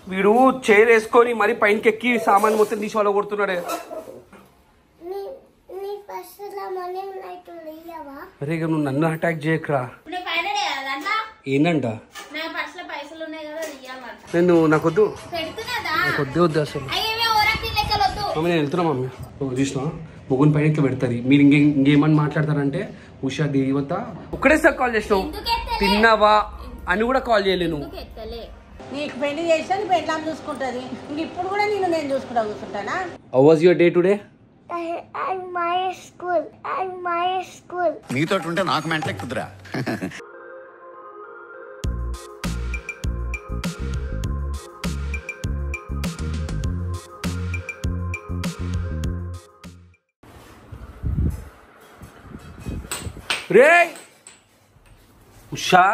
వీడు చైర్ వేసుకొని మరి పైనకి ఎక్కి సామాన్ మొత్తం తీసి వాళ్ళ కొడుతున్నాడే నీ నీ పర్సులో మనీ నైట్ లేవా అరే ఇక నువ్వు నన్ను అటాక్ చేయకరా నేను ఫైనల్ దాంట్లో ఏందంట నా పర్సులో పైసలు ఉన్నాయి కదా అది ఇయ్యాలంట నేను నాకొద్దు పెడుతున్నదా నాకు వద్దే వద్దు అసలు అయ్యేవే ఓరాకి లెక్కలు వద్దు మమ్మీ నేను వెళ్తున్నా మమ్మీ ఓ, చూసినా ముగ్గురు పైన ఇట్లా పెడతారు మీరు ఇంకే ఇంకేమని మాట్లాడతారంటే ఉషా దేవత ఒక్కడేసారి కాల్ చేసినావు ఎందుకు ఎత్తలే? తిన్నావా అని కూడా కాల్ చేయలేను ఎందుకు ఎత్తలే నీకు పెళ్లి చేస్తే పెళ్ళాం చూసుకుంటది ఇంక ఇప్పుడు కూడా నేను నేను చూసుకుంటా కూర్చుంటానా how was your day today and my school and my school నీతో ఉంటే నాకు మెంటలెక్కుదురా రే ఉషా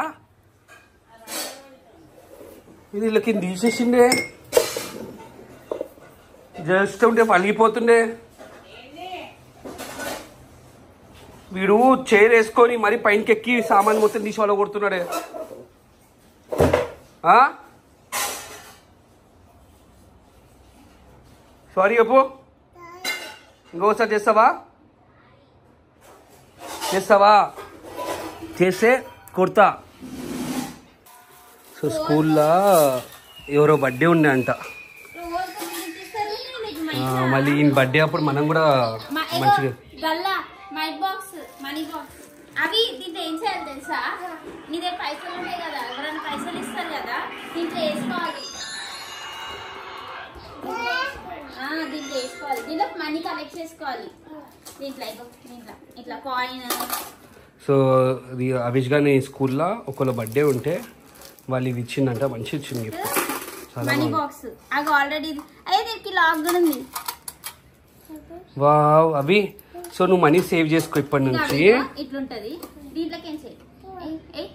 ఇది వీళ్ళకి తీసేసిండే జస్ట్ ఉంటే పలిగిపోతుండే వీడు చైర్ వేసుకొని మరి పైనకి ఎక్కి సామాన్ మొత్తం తీసి వాళ్ళ కొడుతున్నాడే సారీ చెప్పు ఇంకోసారి చేస్తావా చేస్తావా చేస్తే కొడతా సో స్కూల్లో ఎవరో బర్త్డే ఉండే అంట ఆ, మళ్ళీ ఈయన బర్త్డే అప్పుడు మనం కూడా మంచిగా గల్లా మై బాక్స్ మనీ బాక్స్ అవి దీంట్లో ఏం చేయాలి తెలుసా నీ దగ్గర పైసలు ఉంటాయి కదా ఎవరైనా పైసలు ఇస్తారు కదా దీంట్లో వేసుకోవాలి ఆ, దీంట్లో వేసుకోవాలి దీంట్లో మనీ కలెక్ట్ చేసుకోవాలి దీంట్లో ఇగో, దీంట్లో ఇట్లా కాయిన్ సో ఇది అవిష్ గాని స్కూల్లో ఒకళ్ళ బర్త్డే ఉంటే వాళ్ళు ఇది ఇచ్చిందంట మంచి ఇచ్చింది గిఫ్ట్ చాలా మనీ బాగుంది బాక్స్ అది ఆల్రెడీ అయ్యే దీనికి లాక్ కూడా ఉంది వావ్ అవి సో నువ్వు మనీ సేవ్ చేసుకో ఇప్పటి ఇంకా నుంచి అవి ఇగో, ఇట్లుంటది దీంట్లోకి ఏం చేయి ఏయ్, ఏయ్.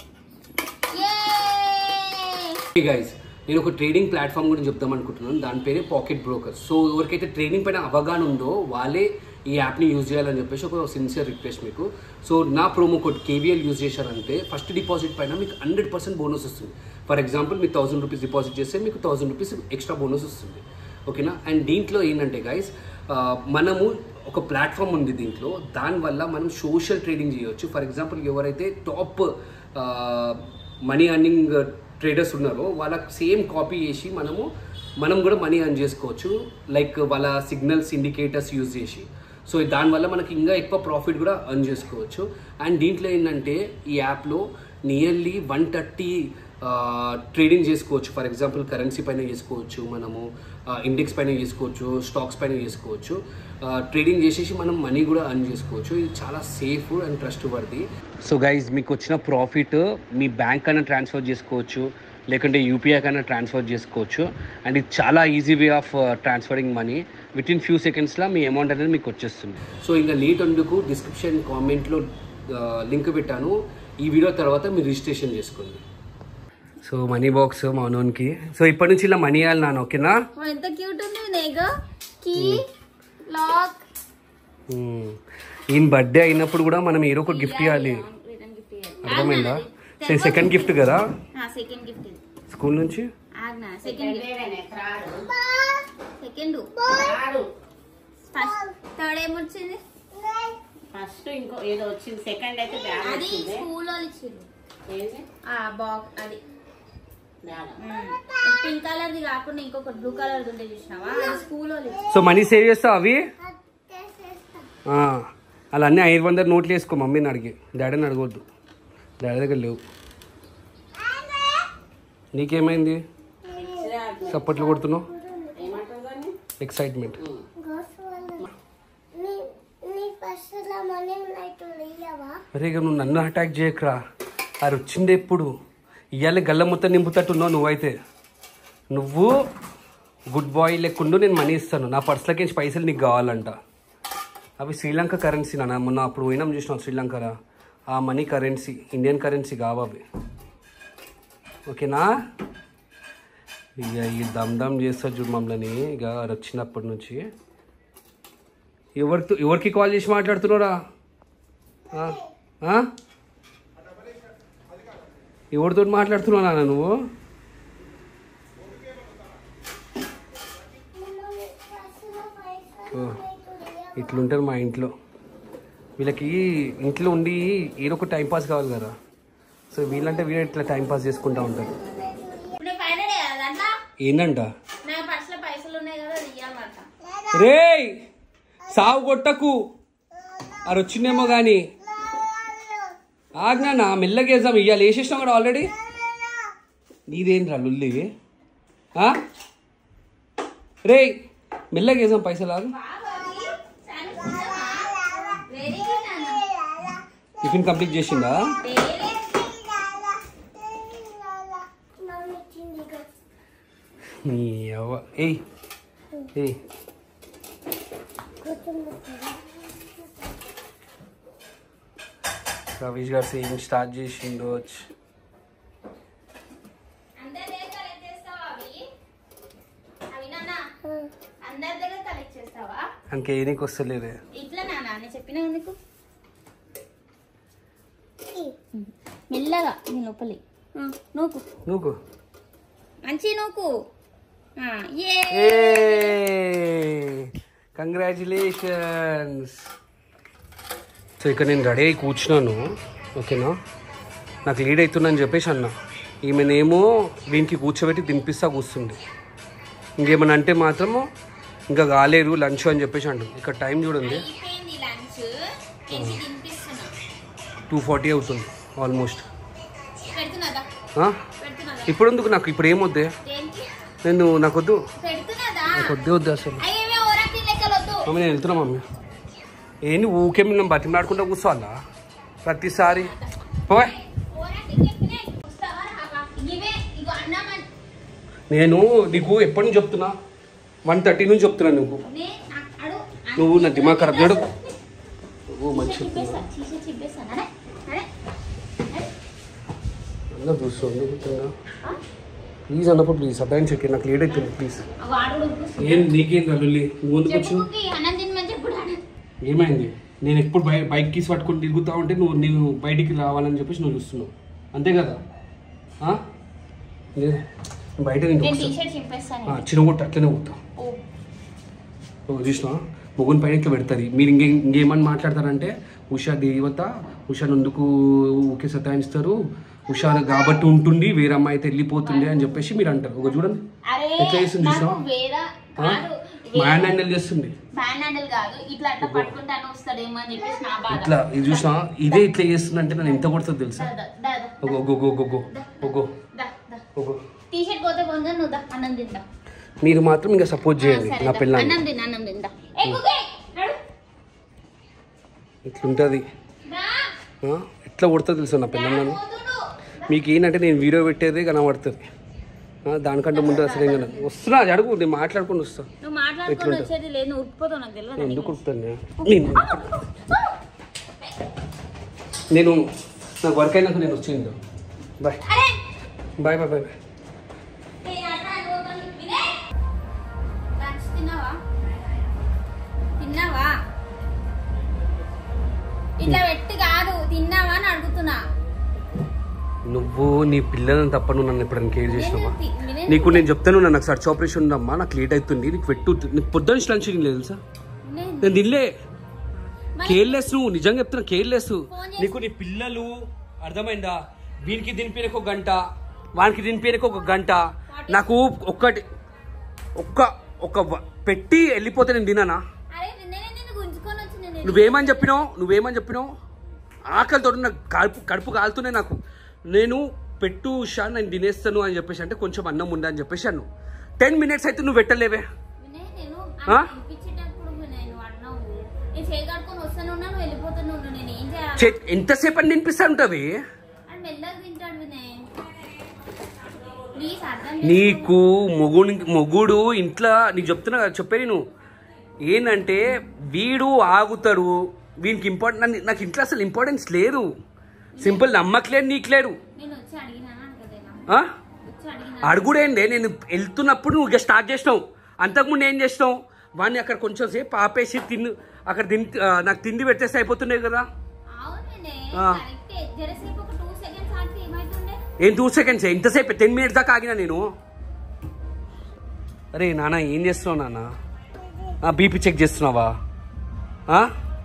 Yay! గైస్ నేను ఒక ట్రేడింగ్ ప్లాట్ఫామ్ గురించి చెప్దాం అనుకుంటున్నాను దాని పేరే పాకెట్ బ్రోకర్ సో ఎవరికైతే ట్రేడింగ్ పైన అవగాహన ఉందో వాళ్ళే ఈ యాప్ని యూజ్ చేయాలని చెప్పేసి ఒక సిన్సియర్ రిక్వెస్ట్ మీకు సో నా ప్రోమో కోడ్ కేవీఎల్ యూజ్ చేశారంటే ఫస్ట్ డిపాజిట్ పైన మీకు హండ్రెడ్ పర్సెంట్ బోనస్ వస్తుంది ఫర్ ఎగ్జాంపుల్ మీకు థౌసండ్ రూపీస్ డిపాజిట్ చేస్తే మీకు థౌసండ్ రూపీస్ ఎక్స్ట్రా బోనస్ వస్తుంది ఓకేనా అండ్ దీంట్లో ఏంటంటే గైస్ మనము ఒక ప్లాట్ఫామ్ ఉంది దీంట్లో దానివల్ల మనం సోషల్ ట్రేడింగ్ చేయొచ్చు ఫర్ ఎగ్జాంపుల్ ఎవరైతే టాప్ మనీ అర్నింగ్ ట్రేడర్స్ ఉన్నారో వాళ్ళకి సేమ్ కాపీ చేసి మనము మనం కూడా మనీ అర్న్ చేసుకోవచ్చు లైక్ వాళ్ళ సిగ్నల్స్ ఇండికేటర్స్ యూజ్ చేసి సో దానివల్ల మనకి ఇంకా ఎక్కువ ప్రాఫిట్ కూడా అర్న్ చేసుకోవచ్చు అండ్ దీంట్లో ఏంటంటే ఈ యాప్లో నియర్లీ వన్ థర్టీ ట్రేడింగ్ చేసుకోవచ్చు ఫర్ ఎగ్జాంపుల్ కరెన్సీ పైన చేసుకోవచ్చు మనము ఇండెక్స్ పైన చేసుకోవచ్చు స్టాక్స్ పైన చేసుకోవచ్చు ట్రేడింగ్ చేసేసి మనం మనీ కూడా అర్న్ చేసుకోవచ్చు ఇది చాలా safe and trustworthy so guys మీకు వచ్చిన ప్రాఫిట్ మీ బ్యాంక్ కన్నా ట్రాన్స్ఫర్ చేసుకోవచ్చు లేకుంటే యూపీఐ కన్నా ట్రాన్స్ఫర్ చేసుకోవచ్చు అండ్ ఇది చాలా easy way of transferring money within few సెకండ్స్లో మీ అమౌంట్ అనేది మీకు వచ్చేస్తుంది సో ఇంకా లేట్ అందుకు డిస్క్రిప్షన్ కామెంట్లో లింక్ పెట్టాను ఈ వీడియో తర్వాత మీరు రిజిస్ట్రేషన్ చేసుకోండి సో మనీ బాక్స్ మా నోన్కి సో ఇప్పటి నుంచి ఇలా మనీ ఇవ్వాలి నాన్న ఓకేనా ఓ, ఎంత క్యూట్ ఉంది నేగో కీ లాక్ మ్మ్. ఈయన బర్త్డే అయినప్పుడు కూడా మనం ఏదో ఒక గిఫ్ట్ ఇవ్వాలి రిటర్న్ గిఫ్ట్ ఇవ్వాలి అర్థమైందా సో సెకండ్ గిఫ్ట్ కదా సెకండ్ గిఫ్ట్ ఇది స్కూల్ నుంచి ఆగ్నా సెకండ్ గిఫ్ట్ సెకండ్ రాడు ఫస్ట్ థర్డ్ ఏమొచ్చింది ఫస్ట్ ఇంకో ఏదో వచ్చింది సెకండ్ అయితే బ్యాగ్ అది వచ్చింది స్కూల్ వాళ్ళు ఇచ్చిండ్రు ఏంది ఆ బాక్స్ అది బ్యాగ్ పింక్ కలర్ ది కాకుండా ఇంకొక బ్లూ కలర్ ఉంటే చూసినావా అది స్కూల్ వాళ్ళు ఇచ్చిండ్రు. సో మనీ సేవ్ చేస్తావు అవి ఆ, అలా అన్నీ ఐదు వందల నోట్లు వేసుకో మమ్మీని అడిగి డాడీని అడగొద్దు డాడీ దగ్గర లేవు నీకేమైంది చప్పట్లు కొడుతున్నావు ఏమంటారు దాన్ని ఎక్సైట్మెంట్ నీ నీ పర్సులో మనీ నైట్ లేవా అరే ఇక నువ్వు నన్ను అటాక్ చేయకరా అది వచ్చింది ఎప్పుడు ఇవాళ గల్ల మొత్తం నింపుతట్టున్నావు నువ్వైతే నువ్వు గుడ్ బాయ్ లేకుండా నేను మనీ ఇస్తాను నా పర్సులకి పైసలు నీకు కావాలంట అవి శ్రీలంక కరెన్సీ నాన్న మొన్న అప్పుడు పోయినాం చూసినాం శ్రీలంకరా ఆ మనీ కరెన్సీ ఇండియన్ కరెన్సీ కావు అవి ఓకేనా ఇక ఈ దమ్ దమ్ చేస్తారు చూడు మమ్మల్ని ఇక అది వచ్చినప్పటి నుంచి ఎవరితో ఎవరికి కాల్ చేసి మాట్లాడుతున్నారా ఆ? ఆ? ఎవరితో మాట్లాడుతున్నావు నాన్న నువ్వు ఓ, ఇట్లుంటారు మా ఇంట్లో వీళ్ళకి ఇంట్లో ఉండి ఏదో ఒక టైం పాస్ కావాలి కదా సో వీళ్ళంటే వీళ్ళు ఇట్లా టైం పాస్ చేసుకుంటా ఉంటారు ఇప్పుడు నేను ఫైనల్ దాంట్లో ఏంటంట నా పర్సులో పైసలు ఉన్నాయి కదా అది ఇవ్వాలంట రేయ్ సావు కొట్టకు అది వచ్చిందేమో కానీ ఆజ్ఞానా మెల్లగేద్దాం ఇయ్యాలి వేసేసినాం కూడా ఆల్రెడీ నీదేంట్రా లుల్లి ఆ? రేయ్ మెల్లగేద్దాం పైసలు ఆగు వెరీ గుడ్ నాన్న టిఫిన్ కంప్లీట్ చేసిందా వెరీ మమ్మీ చిన్నగా నీ అవ్వ ఏయ్ ఏయ్ రవీష్ గారు సేవింగ్ స్టార్ట్ చేసిండు వచ్చి అందరి దగ్గర కలెక్ట్ చేస్తావా అవి అవి నాన్న అందరి దగ్గర కలెక్ట్ చేస్తావా అంకే నీకు వస్తలేదే ఇట్లా నాన్న నేను చెప్పిన నీకు మెల్లగా నీ లోపలి నూకు నువ్వు మంచి నూకు ఆ, ఏ కంగ్రాచులేషన్స్ సో ఇక్కడ నేను రెడీ అయి కూర్చున్నాను ఓకేనా నాకు లీడ్ అవుతుందని చెప్పేసి అన్న ఈమెనేమో దీనికి కూర్చోబెట్టి తినిపిస్తా కూర్చుంది ఇంకేమన్నా అంటే మాత్రము ఇంకా కాలేరు లంచ్ అని చెప్పేసి అంటుంది ఇక్కడ టైం చూడండి అయిపోయింది లంచ్ తెచ్చి తినిపిస్తున్నా టూ ఫార్టీ అవుతుంది ఆల్మోస్ట్ పెడుతున్నదా ఆ? పెడుతున్నదా ఇప్పుడు ఎందుకు నాకు ఇప్పుడు ఏమొద్దే దేనికి నేను నాకు వద్దు పెడుతున్నదా నాకు వద్దే వద్దు అసలు అయ్యేవే ఓరాకి లెక్కలు వద్దు మమ్మీ నేను వెళ్తున్నా మమ్మీ ఏంటి ఊకే మేము బతిమలాడుకుంటా కూర్చోవాలా ప్రతిసారి పోయ్ ఓరాకి లెక్కనే వస్తావా రావా ఇవే ఇగో అన్నామని నేను నీకు ఎప్పటి నుంచి చెప్తున్నా వన్ థర్టీ నుంచి చెప్తున్నా నువ్వు నే నాకు అడు నువ్వు నా దిమాగ్ ఖరాబ్ చేయడు నువ్వు మంచి చిప్పేస్తా చీసే చిప్పేస్తాను అరే అరే అరే. అందరూ చూస్తుంది ప్లీజ్ అన్నప్పుడు ప్లీజ్ అబ్బాయిని చెక్ నాకు లేట్ అవుతుంది ప్లీజ్ అగో ఆడు కూడా ఉరుకుస్తుంది. ఏం నీకేం తల్లి నువ్వు ఎందుకు చెప్పు వచ్చినావు కుక్కి, అన్నం తినమని చెప్పు డాడీ. ఏమైంది నేను ఎప్పుడు బై బైక్ కీస్ పట్టుకొని తిరుగుతా ఉంటే నువ్వు నువ్వు బయటికి రావాలని చెప్పేసి నువ్వు చూస్తున్నావు అంతే కదా ఆ? లేదు బయట నేను నేను టీ షర్ట్ చింపేస్తాను చిన్నగొట్టు అట్లనే పోతాం ఓ చూసిన మొగుని పైన ఇట్లా పెడతారు మీరు ఇంకే ఇంకేమని మాట్లాడతారంటే ఉషా దేవత ఉషా నందుకు ఊకే సతాయిస్తారు ఉషా కాబట్టి ఉంటుంది వేరే అమ్మాయి అయితే వెళ్ళిపోతుంది అని చెప్పేసి మీరు అంటారు ఒక చూడండి అరే ఎట్లా చేస్తుంది నాకు చూసావా? వేరే ఆ? కాదు మా ఆయన హ్యాండిల్ చేస్తుంది ఫ్యాన్ హ్యాండిల్ కాదు ఇట్లా అట్లా పట్టుకుంటాను వస్తాడేమో అని చెప్పేసి నా బాధ ఇట్లా ఇది చూసినా ఇదే ఇట్లా చేస్తుందంటే నేను ఎంత కొడుతుంది తెలుసా దా, దా, దా, ఒగో ఒగో ఒగో ఒగో ఒగో దా, దా. ఒగో టీ షర్ట్ పోతే కొంచెం నువ్వు దా అన్నం తిందా మీరు మాత్రం ఇంకా సపోర్ట్ చేయండి సరే నా దా. పిల్లల్ని అన్నం తిన్నా అన్నం తిందా ఏ కుక్కి, నడు. ఇట్లుంటుంది దా. ఆ? ఎట్లా కొడుతుంది తెలుసా నా పిల్లలను పోతుడు. మీకు ఏంటంటే నేను వీడియో పెట్టేదే కనబడుతుంది ఆ, దానికంటే ముందు అసలు ఏం కనబడదు. వస్తున్నా అది అడుగు నేను మాట్లాడుకుని వస్తా నువ్వు మాట్లాడుకొని వచ్చేది లేదు నువ్వు ఉరికిపోతావు నాకు తెలియదు ఎందుకు కుడుతాను నేను నేను నాకు వర్క్ అయినాక నేను వచ్చింది బాయ్ అరే బాయ్ బాయ్ బాయ్ నేను అట్లా అనుకోకుండా వినయ్. లంచ్ తిన్నావా తిన్నావా ఇట్లా పెట్టి కాదు తిన్నావా అని అడుగుతున్నా నువ్వు నీ పిల్లలను తప్ప నువ్వు నన్ను ఎప్పుడైనా కేర్ చేసినావా నేను తి- నేను- నీకు నేను చెప్తాను నాకు సర్చ్ ఆపరేషన్ ఉందమ్మా నాకు లేట్ అవుతుంది నీకు పెట్టు నీకు పొద్దున్న నుంచి లంచ్ లేదు తెలుసా నేను- నేను తినలే మరి- కేర్లెస్ నువ్వు నిజంగా చెప్తున్నా కేర్లెస్ ఫోన్ చేసి- నీకు నీ పిల్లలు అర్థమైందా వీనికి దినిపోయినకు ఒక గంట వానికి దినిపోయినకు ఒక గంట నాకు ఒక్కటి ఒక్క ఒక వ- పెట్టి వెళ్ళిపోతే నేను తినానా అరే నేనే నిన్ను గుంజుకొని వచ్చిన నేను నువ్వేమని చెప్పినావు నువ్వేమని చెప్పినావు ఆకలితో నాకు కడుపు కడుపు కాలుతున్నాయి నాకు నేను పెట్టు ఉషా నేను తినేస్తాను అని చెప్పేసి అంటే కొంచెం అన్నం ఉందా అని చెప్పేసి అన్ను టెన్ మినిట్స్ అయితే నువ్వు పెట్టలేవే వినయ్, నేను ఆ? పిలిపించేటప్పుడు వినయ్ నువ్వు అన్నావు నేను చేయగడుకొని వస్తాను ఉన్నాను వెళ్ళిపోతాను ఉన్నా నేను ఏం చేయాలి చే- ఎంతసేపు అని తినిపిస్తా ఉంటుంది అని మెల్లగా తింటాడు వినయ్ ప్లీజ్ అర్థం నీకు మొగుడు మొగుడు ఇంట్లో నీకు చెప్తున్నా కదా చెప్పే నేను ఏంటంటే వీడు ఆగుతాడు వీనికి ఇంపార్టెంట్ నాకు ఇంట్లో అసలు ఇంపార్టెన్స్ లేదు సింపుల్ నమ్మకలేదు నీకు లేదు నేను వచ్చి అడిగినాను అంటదేనా ఆ? వచ్చి అడిగినా అడుగుడేందే నేను వెళ్తున్నప్పుడు నువ్వు ఇక స్టార్ట్ చేసినావు అంతకుముందు ఏం చేసినావు వాడిని అక్కడ కొంచెం సేపు ఆపేసి తిన్ను అక్కడ తిని ఆ, నాకు తిండి పెట్టేస్తే అయిపోతున్నాయి కదా అవును వినయ్ ఆ. కరెక్టే జరసేపు ఒక టూ సెకండ్స్ ఆడితే ఏమైతుండే ఏం టూ సెకండ్స్ ఎంతసేపు టెన్ మినిట్స్ దాకా ఆగినా నేను అరే నాన్న ఏం చేస్తున్నావు నాన్న బీపీ చెక్ చేస్తున్నావా ఆ?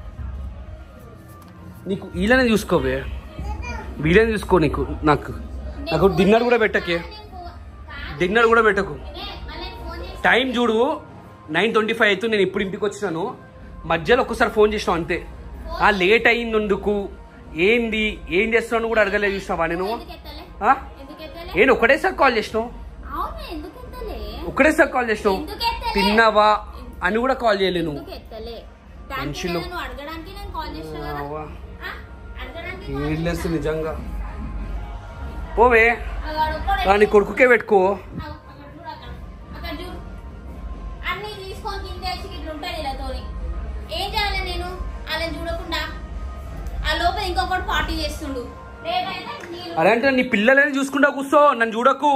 నీకు వీళ్ళనే చూసుకోవే వీళ్ళని చూసుకో నీకు నాకు నాకు డిన్నర్ కూడా పెట్టకే డిన్నర్ కూడా పెట్టకు టైం చూడు నైన్ ట్వంటీ ఫైవ్ అవుతుంది నేను ఇప్పుడు ఇంటికి వచ్చినాను మధ్యలో ఒక్కసారి ఫోన్ చేసినావు అంతే ఆ లేట్ అయిందందుకు ఏంది ఏం చేస్తున్నావు కూడా అడగలేదు చూసినావా నేను ఆ? నేను ఒకటేసారి కాల్ చేసినావు అవును ఎందుకు ఎత్తలే ఒకటేసారి కాల్ చేసినావు ఎందుకు ఎత్తలే? తిన్నావా అని కూడా కాల్ చేయలేను ఎందుకు ఎత్తలే దానికి మనుషులు. నేను అడగడానికి నేను కాల్ చేసిన కదా అవ్వా. ఆ? అడగడానికి ఏం లేదు నిజంగా ఓవే అక్కడ ఒక్కడే. దాని కొడుకుకే పెట్టుకో అక్కడ చూడు అక్కడ. అక్కడ చూడు. అన్ని తీసుకొని కిందేసి ఇట్లా ఉంటాయి ఇలాతోని ఏం చేయాలి నేను అలా చూడకుండా ఆ లోపల ఇంకొకటి పార్టీ చేస్తుండు రేపైతే నేను అరే అంటే నీ పిల్లలని చూసుకుంటా కూర్చో నన్ను చూడకు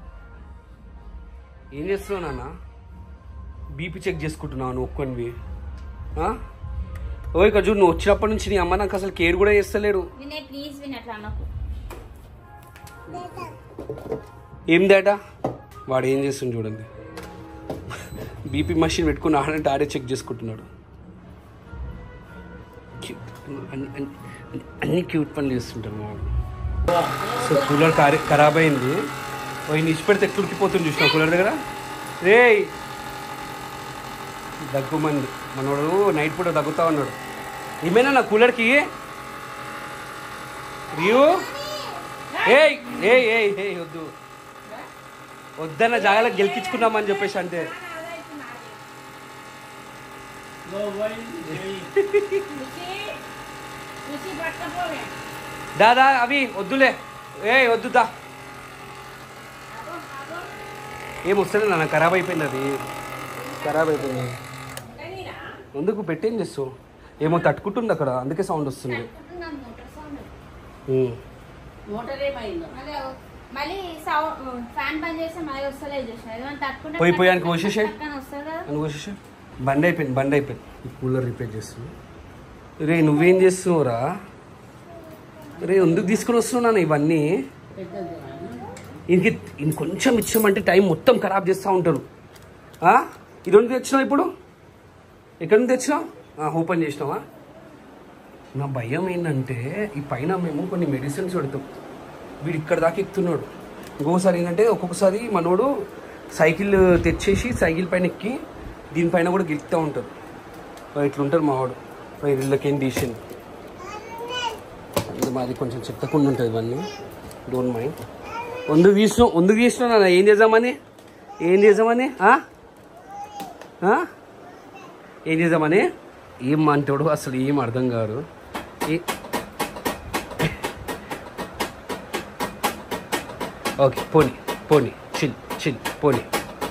ఏం చేస్తున్నావు నాన్న బీపీ చెక్ చేసుకుంటున్నావు నువ్వు ఒక్కనివి ఆ? ఓ ఇక చూడు నువ్వు వచ్చినప్పటి నుంచి నీ అమ్మ నాకు అసలు కేర్ కూడా చేస్తలేడు వినే ప్లీజ్ వినట్లా నాకు ఏం డేటా వాడు ఏం చేస్తుంది చూడండి బీపీ మషిన్ పెట్టుకుని ఆడంటే ఆడే చెక్ చేసుకుంటున్నాడు Cute. అన్ని- అన్ని- అన్ని- అన్ని క్యూట్ పనులు చేస్తుంటారు మా వాడు సో కూలర్ కారి ఖరాబ్ అయింది పోయి నిచ్చి పెడితే ఎట్లా ఉడికిపోతుంది చూసిన కూలర్ దగ్గర రే దగ్గుమంది మనోడు నైట్ పూట దగ్గుతా ఉన్నాడు ఏమైనా నా కూలర్కి రియూ ఏయ్ ఏయ్ ఏయ్ ఏయ్ వద్దు వద్దన్న జాగాలకు గెలికించుకున్నామని చెప్పేసి అంటే చూసి పట్టకపోవే దాదా అవి వద్దులే ఏ వద్దు దా ఏం వస్తుంది నాన్న ఖరాబ్ అయిపోయింది అది ఖరాబ్ అయిపోయింది ఎందుకు పెట్టేం చేస్తావు ఏమో తట్టుకుంటుంది అక్కడ అందుకే సౌండ్ వస్తుంది అనుకుంటున్నాను మోటార్ సౌండ్ ఉమ్. మోటార్ ఏమైందో అదే మళ్ళీ సౌండ్ ఫ్యాన్ బంద్ చేస్తే మళ్ళీ వస్తలేదు చూసిన ఏదైనా తట్టుకుంటే పోయి పోయి ఆయనకి పోసేసేయ్. పక్కన వస్తుంది కదా అని వచ్చేసి బండి అయిపోయింది బండి అయిపోయింది ఈ కూలర్ రిపేర్ చేస్తుంది రే నువ్వేం చేస్తున్నావురా రే ఎందుకు తీసుకుని వస్తున్నావు నాన్న ఇవన్నీ పెద్దది ఇంక ఇంకొంచెం ఇచ్చామంటే టైం మొత్తం ఖరాబ్ చేస్తూ ఉంటారు ఆ? ఇది ఎందుకు తెచ్చినావు ఇప్పుడు ఎక్కడి నుంచి తెచ్చినావు ఆ, ఓపెన్ చేసినావా నా భయం ఏంటంటే ఈ పైన మేము కొన్ని మెడిసిన్స్ పెడతాం వీడు ఇక్కడ దాకా ఎక్కుతున్నాడు ఇంకొకసారి ఏంటంటే ఒక్కొక్కసారి మనోడు సైకిల్ తెచ్చేసి సైకిల్ పైన ఎక్కి దీనిపైన కూడా గెలుపుతూ ఉంటారు వాడు ఇట్లుంటారు మావాడు వాడి ఇళ్ళకేం తీసింది ఇది మాది కొంచెం చెత్తకుండా ఉంటుంది ఇవన్నీ డోంట్ మైండ్ వందుకు తీసినావు వందుకు తీసినావు నాన్న ఏం చేద్దామని ఏం చేద్దామని ఆ? ఆ? ఏం చేద్దామని ఏం అంటాడు అసలు ఏం అర్థం కాదు ఏ- ఓకే పోనీ పోనీ చిల్ చిల్ పోనీ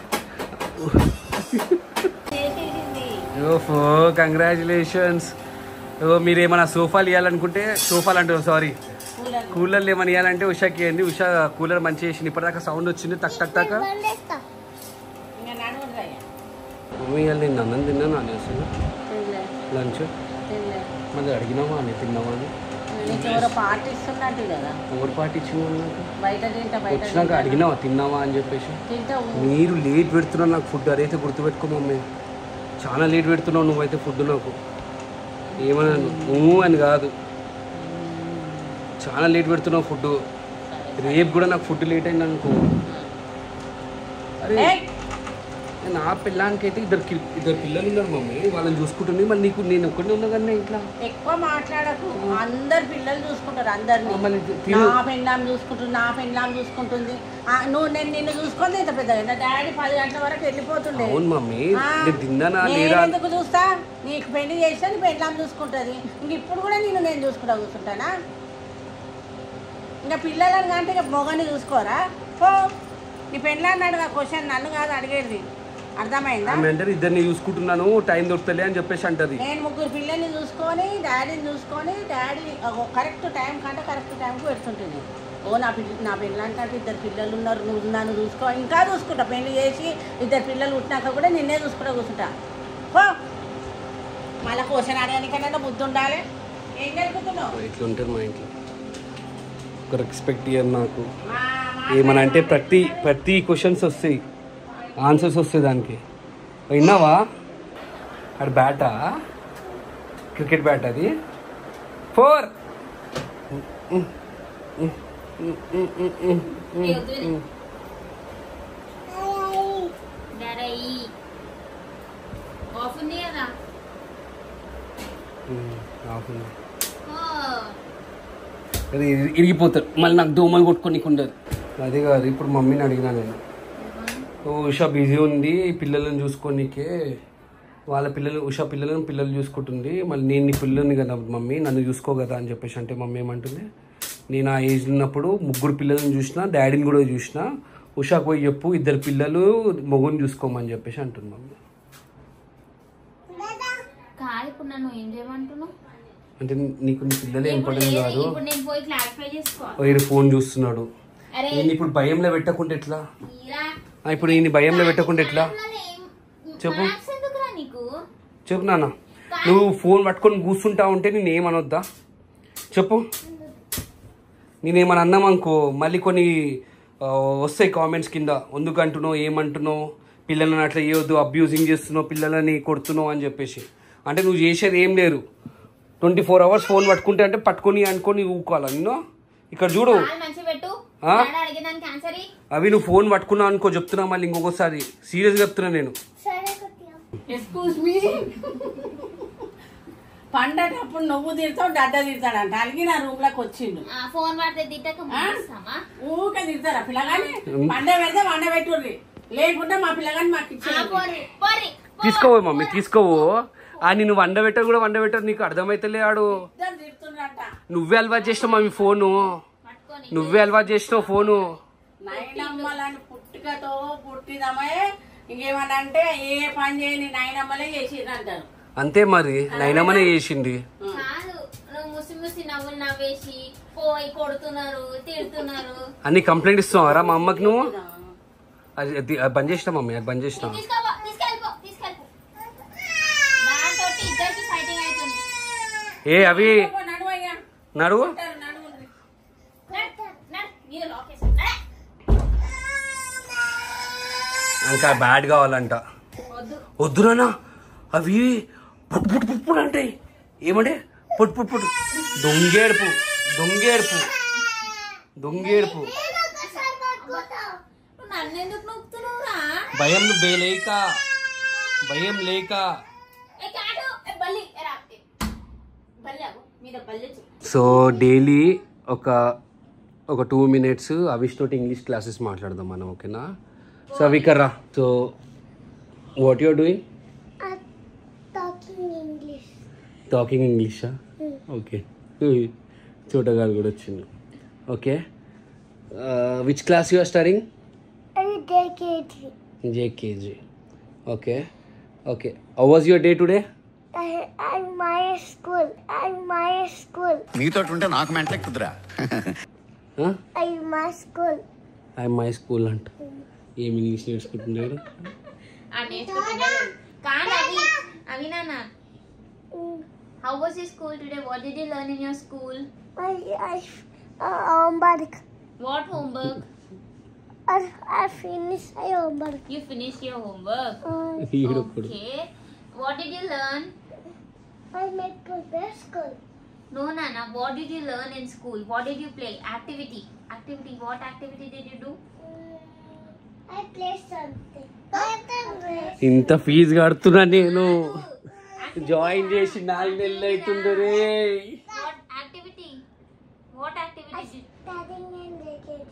ఓఫో కంగ్రాచులేషన్స్ ఓ మీరు ఏమైనా సోఫాలు ఇవ్వాలనుకుంటే సోఫాలు అంటారు సారీ కూలర్ కూలర్లు ఏమైనా ఇవ్వాలంటే ఉషాకి ఇవ్వండి ఉషా కూలర్ మంచిగా చేసింది ఇప్పటిదాకా సౌండ్ వచ్చింది టక్ టక్ టక్ వండేస్తా ఇంకా నడవదు మమ్మీ ఇవాళ నేను అన్నం తిన్నాను అని అసలు లంచ్ మళ్ళీ అడిగినావా అని తిన్నావా అని నీకు ఎవరో పార్టీ ఇస్తున్నట్టు కదా ఎవరు పార్టీ ఇచ్చింది నాకు? బయట తింటా బయట వచ్చినాక తింటా. అడిగినావా తిన్నావా అని చెప్పేసి తింటావు మీరు లేట్ పెడుతున్నావు నాకు ఫుడ్ అదైతే గుర్తుపెట్టుకో మమ్మీ చాలా లేట్ పెడుతున్నావు నువ్వైతే ఫుడ్ నాకు ఏమన్నా నువ్వు అని కాదు చాలా లేట్ పెడుతున్నావు ఫుడ్ రేపు కూడా నాకు ఫుడ్ లేట్ అయింది అనుకో అరే ఏయ్! నా పిల్లానికి అయితే ఇద్దరు కి- ఇద్దరు పిల్లలు ఉన్నారు మమ్మీ వాళ్ళని చూసుకుంటుంది మళ్ళీ నీకు నేను ఒక్కడే ఉన్నా కానీ ఇంట్లో ఎక్కువ మాట్లాడకు అందరు పిల్లలు చూసుకుంటారు అందరిని మళ్ళీ నా తిను పెండ్లాం చూసుకుంటుంది నా పెండ్లాం చూసుకుంటుంది ఆ, నువ్వు నేను నిన్ను చూసుకుంది ఇంత పెద్దగా నా డాడీ పది గంటల వరకు వెళ్ళిపోతుండే అవును మమ్మీ ఆ, నేను తిన్నానా నేను లేదా ఎందుకు చూస్తా నీకు పెళ్లి చేస్తే నీ పెండ్లాం చూసుకుంటుంది ఇంక ఇప్పుడు కూడా నేను నేను చూసుకుంటా కూర్చుంటానా ఇంకా పిల్లలని అంటే ఇక మొగని చూసుకోరా పో నీ పెండ్లాన్ని అడుగు క్వశ్చన్ నన్ను కాదు అడిగేది అర్థమైందా ఆమె అంటారు ఇద్దరిని చూసుకుంటున్నాను టైం దొరుకుతలే అని చెప్పేసి అంటది నేను ముగ్గురు పిల్లల్ని చూసుకొని డాడీని చూసుకొని డాడీ కరెక్ట్ టైం కంటే కరెక్ట్ టైంకి పెడుతుంటుంది ఓ నా పిల్ల నా పిల్లలంటే ఇద్దరు పిల్లలు ఉన్నారు నువ్వు నన్ను చూసుకో ఇంకా చూసుకుంటా పెళ్లి చేసి ఇద్దరు పిల్లలు పుట్టినాక కూడా నిన్నే చూసుకుంటా కూర్చుంటా పో మళ్ళీ క్వశ్చన్ అడగడానికన్నా బుద్ధి ఉండాలి ఏం జరుగుతున్నావు ఇట్లా ఉంటారు మా ఇంట్లో ఒక రెస్పెక్ట్ ఇయ్యరు నాకు మా- మా- ఏమన్నా అంటే ప్రతి ప్రతి క్వశ్చన్స్ వస్తాయి ఆన్సర్స్ వస్తాయి దానికి విన్నావా అది బ్యాటా క్రికెట్ బ్యాట్ అది ఫోర్ ఏ వద్దు విను. డాడీ ఆఫ్ ఉంది కదా ఓ, అది ఇరి- ఇరిగిపోతారు మళ్ళీ నాకు దోమలు కొట్టుకోనికి ఉండదు అదే కాదు ఇప్పుడు మమ్మీని అడిగినా నేను ఓ ఉషా బిజీ ఉంది పిల్లలను చూసుకోనీకే వాళ్ళ పిల్లలు ఉషా పిల్లలను పిల్లలు చూసుకుంటుంది మళ్ళీ నేను నీ పిల్లల్ని కదా మమ్మీ నన్ను చూసుకో కదా అని చెప్పేసి అంటే మమ్మీ ఏమంటుంది నేను ఆ ఏజ్ ఉన్నప్పుడు ముగ్గురు పిల్లలను చూసిన డాడీని కూడా చూసిన ఉషాకు పోయి చెప్పు ఇద్దరు పిల్లలు మొగుని చూసుకోమని చెప్పేసి అంటుంది మమ్మీ కాదు ఇప్పుడు నన్ను ఏం చేయమంటున్నావు అంటే నీకు నీ పిల్లలే ఇప్పుడు ఇంపార్టెంట్ లేదు, కాదు ఇప్పుడు నేను పోయి క్లారిఫై చేసుకోవాలి ఓ ఈయన ఫోన్ చూస్తున్నాడు అరే నేను ఇప్పుడు భయంలో పెట్టకుంటే ఎట్లా మీరా ఆ, ఇప్పుడు ఈయన భయంలో పెట్టకుంటే ఎట్లా చెప్పు. మ్యాథ్స్ ఎందుకురా నీకు చెప్పు నాన్న నువ్వు ఫోన్ పట్టుకొని కూర్చుంటా ఉంటే నేను ఏమనొద్దా చెప్పు నేనేమని అన్నామనుకో మళ్ళీ కొన్ని ఆ, వస్తాయి కామెంట్స్ కింద ఎందుకు అంటున్నావు ఏమంటున్నావు పిల్లలని అట్లా చేయొద్దు అబ్యూజింగ్ చేస్తున్నావు పిల్లలని కొడుతున్నావు అని చెప్పేసి అంటే నువ్వు చేసేది ఏం లేరు ట్వంటీ ఫోర్ అవర్స్ ఫోన్ పట్టుకుంటే అంటే పట్టుకొని అనుకొని ఊకోవాలా నిన్ను ఇక్కడ చూడు కాలు మంచిగా పెట్టు ఆ? డాడీ అడిగేదానికి ఆన్సర్ ఇయ్యి. అవి నువ్వు ఫోన్ పట్టుకున్నావు అనుకో చెప్తున్నా మళ్ళీ ఇంకొకసారి సీరియస్గా చెప్తున్నా నేను సరే కొట్టియా ఎక్స్క్యూజ్ మీ పండేటప్పుడు నువ్వు తిడతావు డడ్డ తిడతాడంట అలిగి నా రూమ్ లోకి వచ్చిండు ఆ ఫోన్ పడితే తిట్టక ముగిస్తామా ఊకే తిడతారా పిల్లగాని పండే పెడితే వండ పెట్టుర్రి లేకుంటే మా పిల్లగాని మాకు ఆ, ఇచ్చేయండి పోరి పోరి పో. తీసుకోవు మమ్మీ తీసుకోవు ఆ నేను వండబెట్టర్ కూడా వండబెట్టర్ నీకు అర్థమైతలే ఆడు ఇద్దరు తిడుతుండ్రంట నువ్వే అలవాటు చేసినావు మమ్మీ ఫోను పట్టుకొని నువ్వే అలవాటు చేసినావు ఫోను నైనమ్మలని పుట్టుకతో పుట్టిదమే ఇంకేమన్నా అంటే ఏ పని చేయని నైనమ్మలే చేసిరంటారు అంతే మరి నైనమ్మనే చేసింది చాలు నువ్వు ముసి ముసి నవ్వులు నవ్వేసి పోయి కొడుతున్నారు తిడుతున్నారు అన్ని కంప్లైంట్ ఇస్తున్నావారా మా అమ్మకి నువ్వు అది అది అది బంద్ చేసినా మమ్మీ అది బంద్ చేసినా తీసుకోపో తీసుకెళ్ళిపో తీసుకెళ్ళిపో దాంతో ఇద్దరికి ఫైటింగ్ అవుతుంది ఏ అవి నడువయ్యా నడువు నడువు నడు, నడు, మీద లాక్ వేసి నడు. ఇంకా బ్యాడ్ కావాలంట వద్దు వద్దురానా అవి పుట్టు పుట్టు పుట్టు అంటాయి ఏమంటే పుట్టు పుట్టు పుట్టు దొంగేడుపు దొంగేడుపు దొంగేడుపు నువ్వు నన్ను ఎందుకు నొక్కుతున్నావురా భయం లేక భయం లేక ఏ కాదు ఏ బల్లి ఏ రా ఏ. బల్లి ఆగు మీద బల్లి చూ సో డైలీ ఒక ఒక టూ మినిట్స్ అవిష్ తోటి ఇంగ్లీష్ క్లాసెస్ మాట్లాడదాం మనం ఓకేనా సో అవికర్రా so what you're doing I'm talking English. Talking ఇంగ్లీషా ఓకే చూడగాడు కూడా వచ్చింది okay which class you are studying I'm KG. JKG okay okay how was your day today I, I'm my school. I'm my school. నీతో ఉంటే నాకు మెంటలే కుదురా I'm my school. I my school అంట ఏం ఇంగ్లీష్ నేర్చుకుంటున్నాడు ఆ నేర్చుకుంటున్నాడు కానీ అవి అవి నాన్న Mm, how was you school today what did you learn in your school I, I, uh, homework. What homework I, I finished my homework. You finish your homework Uh, ఈడొక్కడు okay what did you learn I made good best school. No, Nana. What did you learn in school? What did you play? Activity. Activity. What activity did you do? I played something. I played. ఇంత fee కడుతున్నా నేను join చేసి నాలుగు నెలలు అవుతుందరే What activity? What activity did Studying in KG.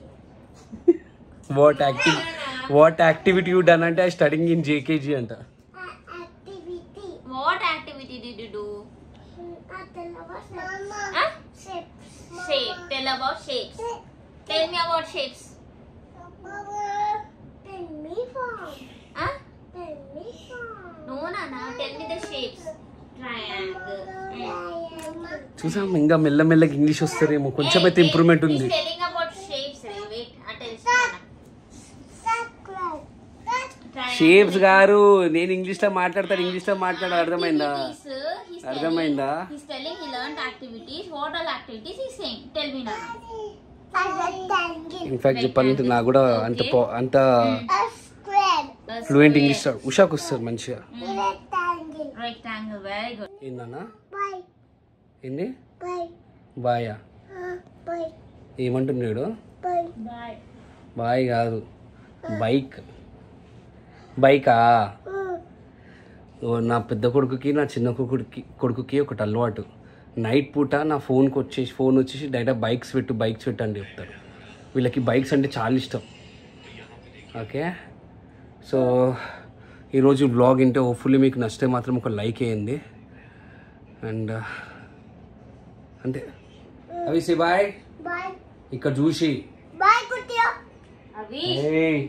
What active what activity you done అంటే studying in JKG అంట Uh, activity. What activity did you do? Mm, I tell about Mama. Huh? Shapes. Shape. Tell about shapes. Tell me about shapes. Mama. Tell me from. Huh? Tell me from. No, Nana. Tell me the shapes. Triangle. Mm. Triangle. చూసాం ఇంకా మెల్లమెల్లగా English వస్తారేమో కొంచెం అయితే improvement ఉంది He's telling about shapes. Ray. Wait. I'll tell you. Circle. Triangle. Shapes గారు నేను English లో మాట్లాడతాను ఇంగ్లీష్ లో మాట్లాడ అర్థమైందా Activities, he's telling- అర్థమైందా? He's telling he learned activities. What all activities he's saying? Tell me now. A rectangle. In fact చెప్పాలంటే నాకు కూడా అంత పో- అంత A square. A fluent square. English ఉషాకు వస్తుంది మంచిగా A rectangle. Rectangle very good ఏందన్నా Bye. ఏంది Bye. బాయా Uh, bye. ఏమంటున్నాడు Bye. బాయ్ బాయ్ కాదు బైక్ బైకా Uh, ఓ, నా పెద్ద కొడుకుకి నా చిన్న కొడుకుకి కొడుకుకి ఒకటి అలవాటు నైట్ పూట నా ఫోన్కి వచ్చేసి ఫోన్ వచ్చేసి డైరెక్ట్ బైక్స్ పెట్టు బైక్స్ పెట్టు అని చెప్తారు వీళ్ళకి బైక్స్ అంటే చాలా ఇష్టం ఓకే సో ఈరోజు బ్లాగ్ ఇంటే హోప్ఫుల్లీ మీకు నచ్చితే మాత్రం ఒక లైక్ వేయండి అండ్ అంతే అవి సి బాయ్ bye. ఇక్కడ చూసి Bye, Kutia. అవి ఏయ్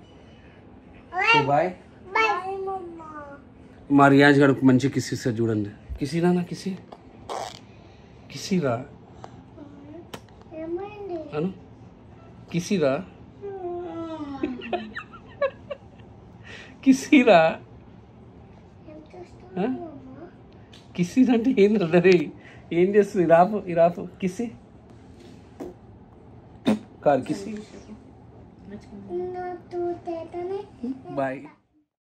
బాయ్ Bye. Bye, Mama. మా రియాజ్ గారికి మంచి కిస్ ఇస్తారు చూడండి కిసిరా నా కిసి కిసిరా ఏమైంది అను కిసిరా కిసిరా ఏం ఆ? చేస్తున్నావు అమ్మా కిసిరా అంటే ఏం రే ఏం చేస్తుంది రాపు ఈ రాపు కిసి కాదు కిసి నా తూ తేతనే బాయ్